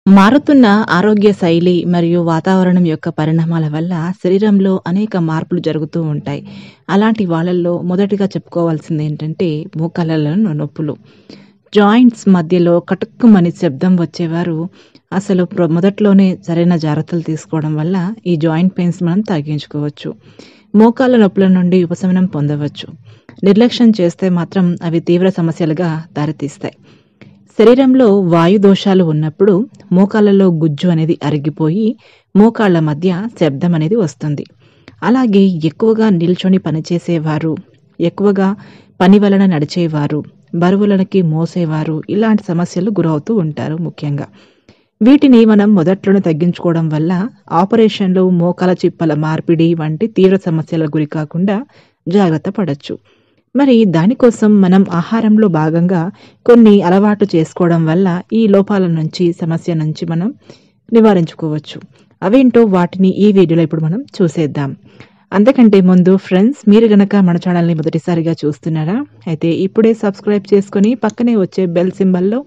మారుతున్న ఆరోగ్య శైలి మరియు వాతావరణం యొక్క పరిణామాల వల్ల శరీరంలో అనేక మార్పులు జరుగుతూ ఉంటాయి. అలాంటి వాళ్ళల్లో మొదటిగా చెప్పుకోవాల్సింది ఏంటంటే మోకాళ్ళలో నొప్పులు. జాయింట్స్ మధ్యలో కటుక్కుమని శబ్దం వచ్చేవారు అసలు ప్ర మొదట్లోనే సరైన జాగ్రత్తలు తీసుకోవడం వల్ల ఈ జాయింట్ పెయిన్స్ మనం తగ్గించుకోవచ్చు. మోకాళ్ళ నొప్పుల నుండి ఉపశమనం పొందవచ్చు. నిర్లక్ష్యం చేస్తే మాత్రం అవి తీవ్ర సమస్యలుగా దారితీస్తాయి. శరీరంలో వాయు దోషాలు ఉన్నప్పుడు మోకాళ్ళలో గుజ్జు అనేది అరిగిపోయి మోకాళ్ళ మధ్య శబ్దం అనేది వస్తుంది. అలాగే ఎక్కువగా నిల్చొని పనిచేసేవారు, ఎక్కువగా పని వలన నడిచేవారు, బరువులకి మోసేవారు ఇలాంటి సమస్యలు గురవుతూ ఉంటారు ముఖ్యంగా. వీటిని మనం మొదట్లోనే తగ్గించుకోవడం వల్ల ఆపరేషన్లు, మోకాళ్ళ చిప్పల మార్పిడి వంటి తీవ్ర సమస్యలకు గురి కాకుండా జాగ్రత్త పడొచ్చు. మరి దానికోసం మనం ఆహారంలో భాగంగా కొన్ని అలవాటు చేసుకోవడం వల్ల ఈ లోపాల నుంచి, సమస్య నుంచి మనం నివారించుకోవచ్చు. అవేంటో వాటిని ఈ వీడియోలో ఇప్పుడు మనం చూసేద్దాం. అంతకంటే ముందు ఫ్రెండ్స్ మీరు గనక మన ఛానల్‌ని మొదటిసారిగా చూస్తున్నారా? అయితే ఇప్పుడే సబ్స్క్రైబ్ చేసుకొని పక్కనే వచ్చే బెల్ సింబల్‌లో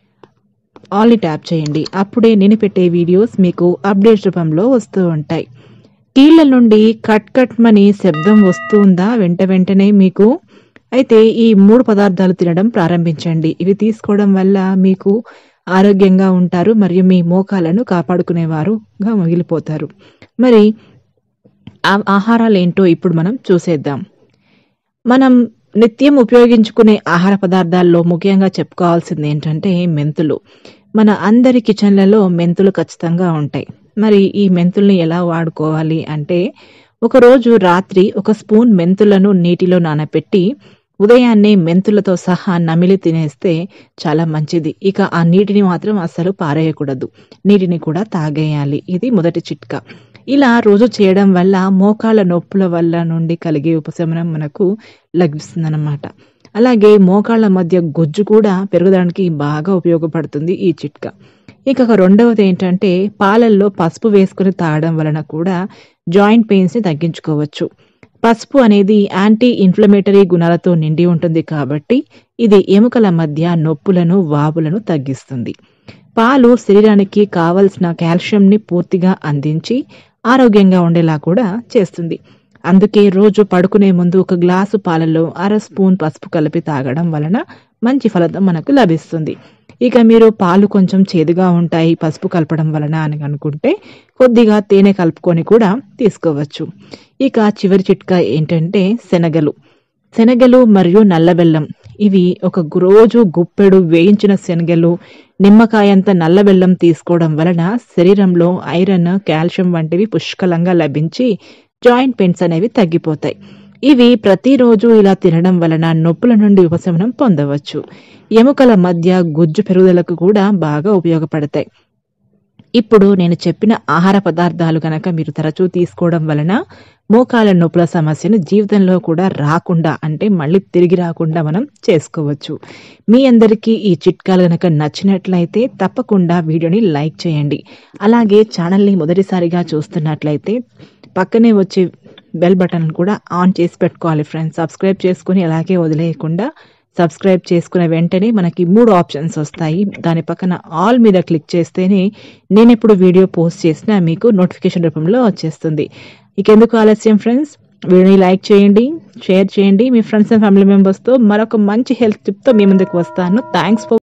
ఆల్‌ని ట్యాప్ చేయండి. అప్పుడే నేను పెట్టే వీడియోస్ మీకు అప్డేట్స్ రూపంలో వస్తూ ఉంటాయి. కీళ్ళ నుండి కట్ కట్ మని శబ్దం వస్తుందా వెంట వెంటనే మీకు? అయితే ఈ 3 పదార్థాలు తినడం ప్రారంభించండి. ఇవి తీసుకోవడం వల్ల మీకు ఆరోగ్యంగా ఉంటారు మరియు మీ మోకాళ్ళను కాపాడుకునేవారుగా మిగిలిపోతారు. మరి ఆ ఆహారాలేంటో ఇప్పుడు మనం చూసేద్దాం. మనం నిత్యం ఉపయోగించుకునే ఆహార పదార్థాల్లో ముఖ్యంగా చెప్పుకోవాల్సింది ఏంటంటే మెంతులు. మన అందరి కిచెన్‌లలో మెంతులు ఖచ్చితంగా ఉంటాయి. మరి ఈ మెంతుల్ని ఎలా వాడుకోవాలి అంటే ఒకరోజు రాత్రి ఒక స్పూన్ మెంతులను నీటిలో నానబెట్టి ఉదయాన్నే మెంతులతో సహా నమిలి తినేస్తే చాలా మంచిది. ఇక ఆ నీటిని మాత్రం అస్సలు పారేయకూడదు. నీటిని కూడా తాగేయాలి. ఇది మొదటి చిట్కా. ఇలా రోజు చేయడం వల్ల మోకాళ్ళ నొప్పుల వల్ల నుండి కలిగే ఉపశమనం మనకు లభిస్తుందన్నమాట. అలాగే మోకాళ్ళ మధ్య గుజ్జు కూడా పెరగడానికి బాగా ఉపయోగపడుతుంది ఈ చిట్కా. ఇక రెండవది ఏంటంటే పాలల్లో పసుపు వేసుకొని తాగడం వలన కూడా జాయింట్ పెయిన్స్‌ని తగ్గించుకోవచ్చు. పసుపు అనేది యాంటీ ఇన్‌ఫ్లమేటరీ గుణాలతో నిండి ఉంటుంది కాబట్టి ఇది ఎముకల మధ్య నొప్పులను, వాపులను తగ్గిస్తుంది. పాలు శరీరానికి కావలసిన కాల్షియంని పూర్తిగా అందించి ఆరోగ్యంగా ఉండేలా కూడా చేస్తుంది. అందుకే రోజు పడుకునే ముందు ఒక గ్లాసు పాలలో అర స్పూన్ పసుపు కలిపి తాగడం వలన మంచి ఫలితం మనకు లభిస్తుంది. ఇక మీరు పాలు కొంచెం చేదుగా ఉంటాయి పసుపు కలపడం వలన అని అనుకుంటే కొద్దిగా తేనె కలుపుకొని కూడా తీసుకోవచ్చు. ఇక చివరి చిట్కా ఏంటంటే శనగలు. శనగలు మరియు నల్ల బెల్లం ఇవి ఒక రోజు గుప్పెడు వేయించిన శనగలు, నిమ్మకాయంత నల్ల బెల్లం తీసుకోవడం వలన శరీరంలో ఐరన్, కాల్షియం వంటివి పుష్కలంగా లభించి జాయింట్ పెయిన్స్ అనేవి తగ్గిపోతాయి. ఇవి ప్రతిరోజు ఇలా తినడం వలన నొప్పుల నుండి ఉపశమనం పొందవచ్చు. ఎముకల మధ్య గుజ్జు పెరుగుదలకు కూడా బాగా ఉపయోగపడతాయి. ఇప్పుడు నేను చెప్పిన ఆహార పదార్థాలు గనక మీరు తరచూ తీసుకోవడం వలన మోకాళ్ళ నొప్పుల సమస్యను జీవితంలో కూడా రాకుండా అంటే మళ్ళీ తిరిగి రాకుండా మనం చేసుకోవచ్చు. మీ అందరికీ ఈ చిట్కాలు గనక నచ్చినట్లయితే తప్పకుండా వీడియోని లైక్ చేయండి. అలాగే ఛానల్‌ని మొదటిసారిగా చూస్తున్నట్లయితే పక్కనే వచ్చే బెల్ బటన్ కూడా ఆన్ చేసి పెట్టుకోవాలి ఫ్రెండ్స్. సబ్స్క్రైబ్ చేసుకొని అలాగే వదిలేయకుండా సబ్స్క్రైబ్ చేసుకున్న వెంటనే మనకి 3 ఆప్షన్స్ వస్తాయి. దాని పక్కన ఆల్ మీద క్లిక్ చేస్తేనే నేనెప్పుడు వీడియో పోస్ట్ చేసినా మీకు నోటిఫికేషన్ రూపంలో వచ్చేస్తుంది. ఇకెందుకు ఆలస్యం ఫ్రెండ్స్ వీడియోని లైక్ చేయండి, షేర్ చేయండి. మీ ఫ్రెండ్స్ అండ్ ఫ్యామిలీ మెంబర్స్‌తో మరొక మంచి హెల్త్ టిప్‌తో మీ ముందుకు వస్తాను. Thanks for